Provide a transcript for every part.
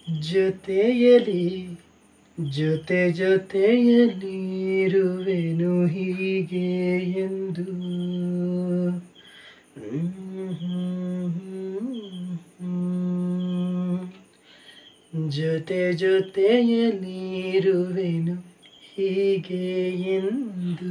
ಜೊತೆಯಲಿ ಜೊತೆ ಜೊತೆಯಲಿ ಇರುವೆನು ಹೀಗೆ ಎಂದು ಜೊತೆ ಜೊತೆಯಲಿ ಇರುವೆನು ಹೀಗೆ ಎಂದು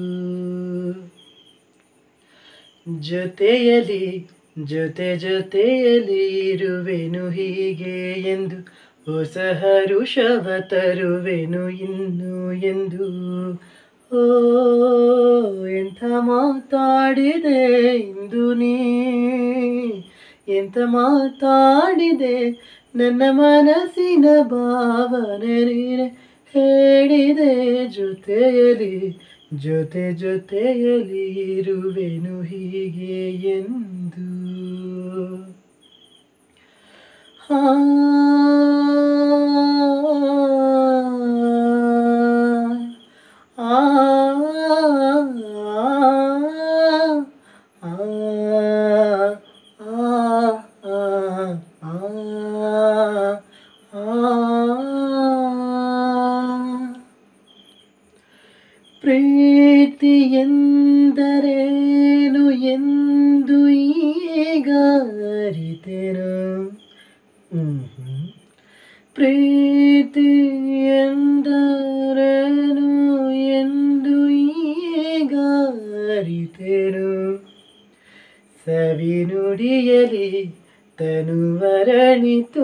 ಜೊತೆಯಲಿ ಜೊತೆ ಜೊತೆಯಲಿ ಇರುವೆನು ಹೀಗೆ ಎಂದು ಹೊಸ ಹರುಷವ ತರುವೆನು ಇನ್ನು ಎಂದು ಓ ಎಂಥ ಮಾತಾಡಿದೆ ಇಂದು ನೀ ಎಂಥ ಮಾತಾಡಿದೆ ನನ್ನ ಮನಸ್ಸಿನ ಭಾವನೆ ನೀನೆ ಹೇಳಿದೆ ಜೊತೆಯಲಿ ಜೊತೆ ಜೊತೆಯಲಿ ಇರುವೆನು ಹೀಗೆ ಎಂದು ಆ ಆ ಪ್ರೀತಿ ಎಂದರೇನು ಎಂದು ಈಗ ಅರಿತೆನು ಪ್ರೀತಿ ಎಂದರೇನು ಎಂದು ಈಗ ಅರಿತೆನು ಸವಿ ನುಡಿಯಲಿ ತನುವರಣಿತು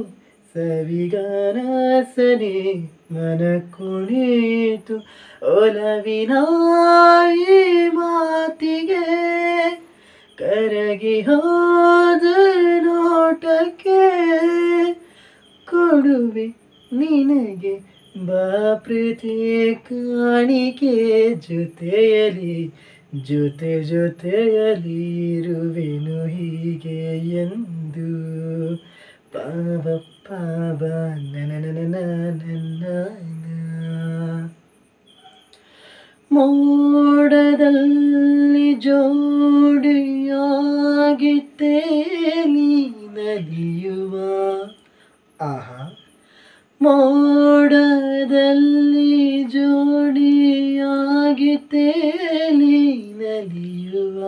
ಸವಿಗಾನಸನೆ ಮನ ಕುಣಿತು ಒಲವಿನ ಈ ಮಾತಿಗೆ ಕರಗಿ ಹೋದ ನೋಟಕ್ಕೆ ಕೊಡುವೆ ನಿನಗೆ ಬಾ ಪ್ರೀತಿ ಕಾಣಿಕೆ ಜೊತೆಯಲಿ ಜೊತೆ ಜೊತೆಯಲಿ ಇರುವೆನು ಹೀಗೆ ಎಂದು ಪಾವ ಪಾವ ನನ ನನ ನನ್ನ ಮೋಡದಲ್ಲಿ ಜೋಡಿಯಾಗಿ ತೇಲಿ ನಲಿಯುವ ಆಹಾ ಮೋಡದಲ್ಲಿ ಜೋಡಿಯಾಗಿ ತೇಲಿ ನಲಿಯುವ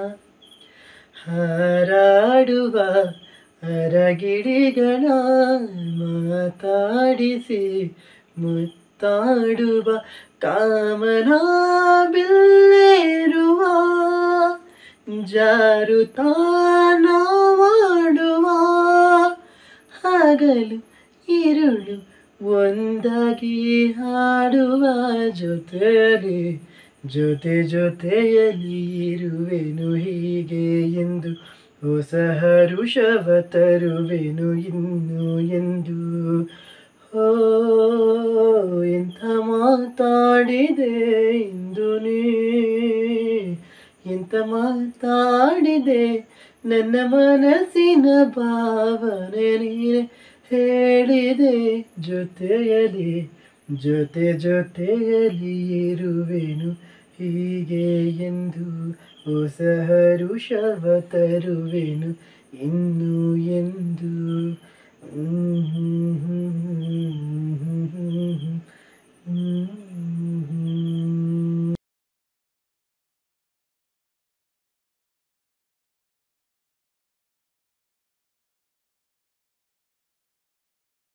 ಹಾರಾಡುವ ಅರಗಿಡಿಗಳ ಮಾತಾಡಿಸಿ ಮುತ್ತಾಡುವ ಕಾಮನ ಬಿಲ್ಲೇರುವ ಜಾರುತಾನ ಮಾಡುವ ಹಗಲು ഇരുಳು ಒಂದಾಗಿ ಹಾಡುವ ಜೊತೆಯಲ್ಲಿ ಜೊತೆ ಜೊತೆಯಲ್ಲಿ ಇರುವೆನು ಹೀಗೆ ಎಂದು ಹೊಸ ಹರುಷವ ತರುವೆನು ಇನ್ನು ಎಂದು ಓ ಎಂಥ ಮಾತಾಡಿದೆ ಇಂದು ನೀ ಎಂಥ ಮಾತಾಡಿದೆ ನನ್ನ ಮನಸ್ಸಿನ ಭಾವನೆ ನೀನೆ ಹೇಳಿದೆ ಜೊತೆಯಲಿ ಜೊತೆ ಜೊತೆಯಲಿ ಇರುವೆನು ಹೀಗೆ ಎಂದು ಹೊಸ ಹರುಷವ ತರುವೆನು ಇನ್ನು ಎಂದು ಹ್ಮ್ ಹ್ಮ್ ಹ್ಮ್ ಹ್ಮ್ ಹ್ಮ್ ಹ್ಮ್ ಹ್ಮ್ ಹ್ಮ್ ಹ್ಮ್